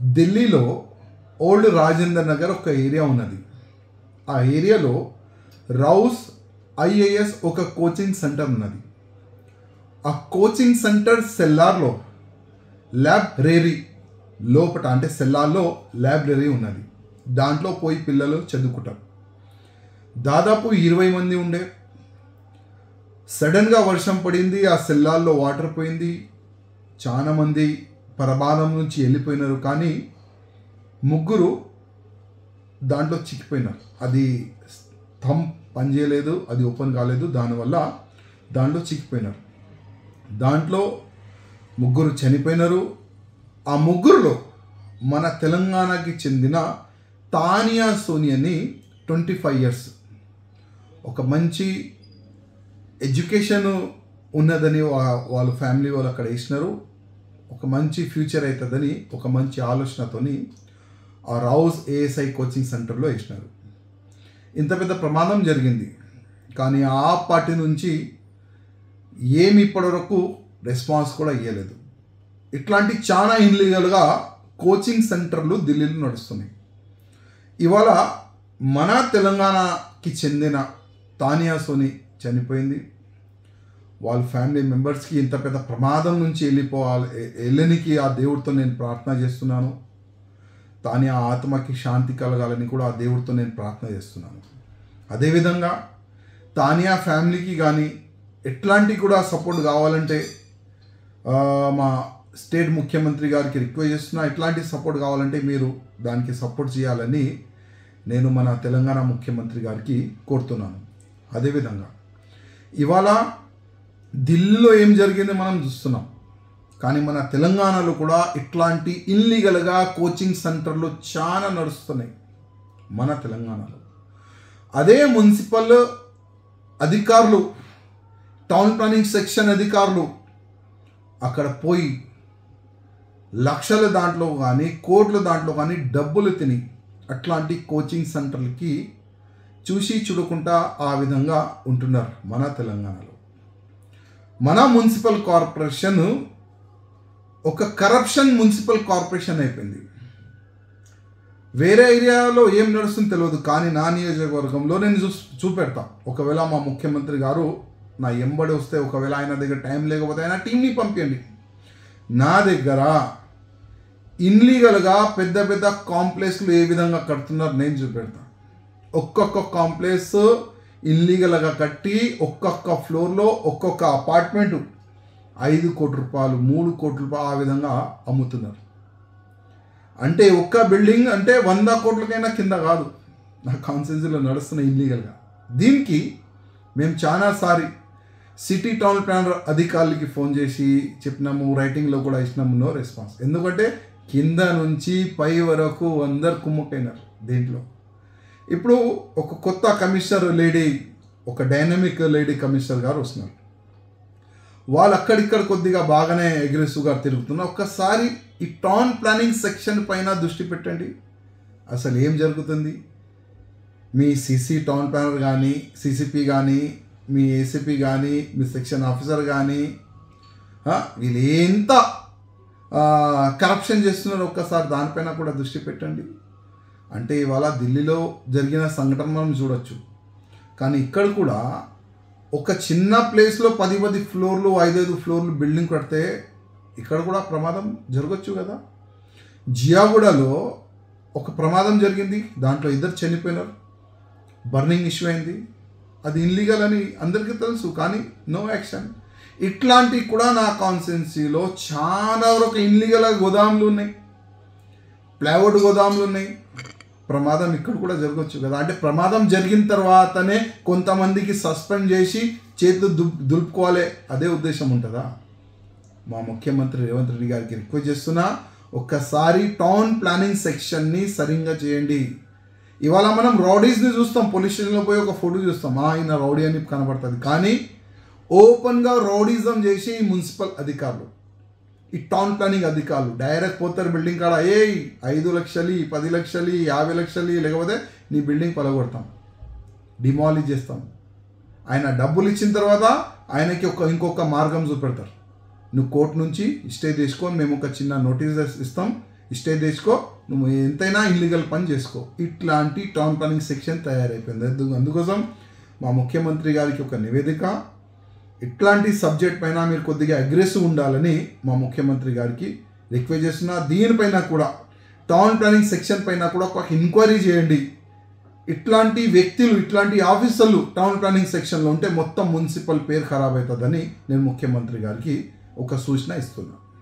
ఢిల్లీలో ఓల్డ్ రాజేందర్ నగర్ ఒక ఏరియా ఉన్నది ఆ ఏరియాలో రౌస్ ఐఏఎస్ ఒక కోచింగ్ సెంటర్ ఉన్నది ఆ కోచింగ్ సెంటర్ సెల్లార్లో ల్యాబ్రరీ లోపట అంటే సెల్లార్లో లైబ్రరీ ఉన్నది దాంట్లో పోయి పిల్లలు చదువుకుంటారు దాదాపు ఇరవై మంది ఉండే సడన్గా వర్షం పడింది ఆ సెల్లార్లో వాటర్ పోయింది చాలా మంది పరమాణం నుంచి వెళ్ళిపోయినారు కానీ ముగ్గురు దాంట్లో చిక్కిపోయినారు అది థమ్ పనిచేయలేదు అది ఓపెన్ కాలేదు దానివల్ల దాంట్లో చిక్కిపోయినారు దాంట్లో ముగ్గురు చనిపోయినారు ఆ ముగ్గురులో మన తెలంగాణకి చెందిన తానియా సోని అని ట్వంటీ ఫైవ్ ఇయర్స్ ఒక మంచి ఎడ్యుకేషన్ ఉన్నదని వా- వాళ్ళ ఫ్యామిలీ వాళ్ళు అక్కడ వేసినారు ఒక మంచి ఫ్యూచర్ అవుతుందని ఒక మంచి ఆలోచనతోని ఆ రౌస్ ఏఎస్ఐ కోచింగ్ సెంటర్లో వేసినారు ఇంత పెద్ద ప్రమాదం జరిగింది కానీ ఆ పార్టీ నుంచి ఏమి ఇప్పటివరకు రెస్పాన్స్ కూడా ఇవ్వలేదు ఇట్లాంటి చాలా ఇన్లీగల్గా కోచింగ్ సెంటర్లు ఢిల్లీలో నడుస్తున్నాయి ఇవాళ మన తెలంగాణకి చెందిన తానియా సోని చనిపోయింది వాళ్ళ ఫ్యామిలీ మెంబర్స్కి ఇంత పెద్ద ప్రమాదం నుంచి వెళ్ళిపోవాలి ఎ- వెళ్ళనికి ఆ దేవుడితో నేను ప్రార్థన చేస్తున్నాను తాని ఆ ఆత్మకి శాంతి కలగాలని కూడా ఆ దేవుడితో నేను ప్రార్థన చేస్తున్నాను అదేవిధంగా తానియా ఫ్యామిలీకి కానీ ఎట్లాంటి కూడా సపోర్ట్ కావాలంటే ఆ, మా స్టేట్ ముఖ్యమంత్రి గారికి రిక్వెస్ట్ చేస్తున్నా ఎట్లాంటి సపోర్ట్ కావాలంటే మీరు దానికి సపోర్ట్ చేయాలని నేను మన తెలంగాణ ముఖ్యమంత్రి గారికి కోరుతున్నాను అదేవిధంగా ఇవాళ ఢిల్లీలో ఏం జరిగింది మనం చూస్తున్నాం కానీ మన తెలంగాణలో కూడా ఇట్లాంటి ఇల్లీగల్గా కోచింగ్ సెంటర్లు చాలా నడుస్తున్నాయి మన తెలంగాణలో అదే మున్సిపల్ అధికారులు టౌన్ ప్లానింగ్ సెక్షన్ అధికారులు అక్కడ పోయి లక్షల దాంట్లో కానీ కోట్ల దాంట్లో కానీ డబ్బులు తిని అట్లాంటి కోచింగ్ సెంటర్లకి చూసి చూడకుండా ఆ విధంగా ఉంటున్నారు మన తెలంగాణలో మన మున్సిపల్ కార్పొరేషన్ ఒక కరప్షన్ మున్సిపల్ కార్పొరేషన్ అయిపోయింది వేరే ఏరియాలో ఏం నడుస్తుందో తెలియదు కానీ నా నియోజకవర్గంలో నేను చూ చూపెడతా ఒకవేళ మా ముఖ్యమంత్రి గారు నా ఎంబడి వస్తే ఒకవేళ ఆయన దగ్గర టైం లేకపోతే ఆయన టీంని పంపించండి నా దగ్గర ఇన్లీగల్గా పెద్ద పెద్ద కాంప్లెక్స్లు ఏ విధంగా కడుతున్నారు నేను చూపెడతా ఒక్కొక్క కాంప్లెక్స్ ఇన్లీగల్గా కట్టి ఒక్కొక్క ఫ్లోర్లో ఒక్కొక్క అపార్ట్మెంట్ ఐదు కోట్ల రూపాయలు మూడు కోట్ల రూపాయలు ఆ విధంగా అమ్ముతున్నారు అంటే ఒక్క బిల్డింగ్ అంటే వంద కోట్లకైనా కింద కాదు నా కాన్సెన్సీలో నడుస్తున్న ఇల్లీగల్గా దీనికి మేము చాలాసారి సిటీ టౌన్ ప్లానర్ అధికారులకి ఫోన్ చేసి చెప్పినాము రైటింగ్లో కూడా ఇచ్చినాము నో రెస్పాన్స్ ఎందుకంటే కింద నుంచి పై వరకు అందరు కుమ్ముకైనారు దీంట్లో ఇప్పుడు ఒక కొత్త కమిషనర్ లేడీ ఒక డైనమిక్ లేడీ కమిషనర్ గారు వస్తున్నారు వాళ్ళు అక్కడిక్కడ కొద్దిగా బాగానే అగ్రెసివ్గా తిరుగుతున్నారు ఒక్కసారి ఈ టౌన్ ప్లానింగ్ సెక్షన్ పైన దృష్టి పెట్టండి అసలు ఏం జరుగుతుంది మీ సిసి టౌన్ ప్లానర్ కానీ సిసిపి కానీ మీ ఏసీపీ కానీ మీ సెక్షన్ ఆఫీసర్ కానీ ఆ, వీళ్ళు ఎంత కరప్షన్ చేస్తున్నారో ఒక్కసారి దానిపైన కూడా దృష్టి పెట్టండి అంటే ఇవాళ ఢిల్లీలో జరిగిన సంఘటన మనం చూడొచ్చు కానీ ఇక్కడ కూడా ఒక చిన్న ప్లేస్లో పది పది ఫ్లోర్లు ఐదైదు ఫ్లోర్లు బిల్డింగ్ కడితే ఇక్కడ కూడా ప్రమాదం జరగచ్చు కదా జియాగూడలో ఒక ప్రమాదం జరిగింది దాంట్లో ఇద్దరు చనిపోయినారు బర్నింగ్ ఇష్యూ అయింది అది ఇన్లీగల్ అని అందరికీ తెలుసు కానీ నో యాక్షన్ ఇట్లాంటివి కూడా నా కాన్స్టిట్యున్సీలో చాలా వరకు ఇన్లీగల్ గోదాములు ఉన్నాయి ప్లైవుడ్ గోదాములు ఉన్నాయి ప్రమాదం ఇక్కడ కూడా జరగవచ్చు కదా అంటే ప్రమాదం జరిగిన తర్వాతనే కొంతమందికి సస్పెండ్ చేసి చేతులు దుల్ దులుపుకోవాలి అదే ఉద్దేశం ఉంటుందా మా ముఖ్యమంత్రి రేవంత్ రెడ్డి గారికి రిక్వెస్ట్ చేస్తున్నా ఒక్కసారి టౌన్ ప్లానింగ్ సెక్షన్ని సరిగ్గా చేయండి ఇవాళ మనం రౌడీస్ని చూస్తాం పోలీస్ స్టేషన్లో పోయి ఒక ఫోటో చూస్తాం ఆ, ఆయన రౌడీ అని కనబడుతుంది కానీ ఓపెన్గా రౌడీజం చేసి ఈ మున్సిపల్ అధికారులు ఈ టౌన్ ప్లానింగ్ అధికారులు డైరెక్ట్ పోతారు బిల్డింగ్ కాడ ఏ ఐదు లక్షలు పది లక్షలు యాభై లక్షలు లేకపోతే నీ బిల్డింగ్ పలగొడతాం డిమాలిష్ చేస్తాం ఆయన డబ్బులు ఇచ్చిన తర్వాత ఆయనకి ఒక ఇంకొక మార్గం చూపెడతారు నువ్వు కోర్టు నుంచి స్టే తీసుకొని మేము ఒక చిన్న నోటీస్ ఇస్తాం స్టే తెచ్చుకో నువ్వు ఎంతైనా ఇల్లీగల్ పని చేసుకో ఇట్లాంటి టౌన్ ప్లానింగ్ సెక్షన్ తయారైపోయింది అందు- అందుకోసం మా ముఖ్యమంత్రి గారికి ఒక నివేదిక ఇట్లాంటి సబ్జెక్ట్ పైన మీరు కొద్దిగా అగ్రెసివ్ ఉండాలని మా ముఖ్యమంత్రి గారికి రిక్వెస్ట్ చేస్తున్నా దీనిపైన కూడా టౌన్ ప్లానింగ్ సెక్షన్ పైన కూడా ఒక ఎంక్వైరీ చేయండి ఇట్లాంటి వ్యక్తులు ఇట్లాంటి ఆఫీసర్లు టౌన్ ప్లానింగ్ సెక్షన్లో ఉంటే మొత్తం మున్సిపల్ పేరు ఖరాబ్ అవుతుందని నేను ముఖ్యమంత్రి గారికి ఒక సూచన ఇస్తున్నాను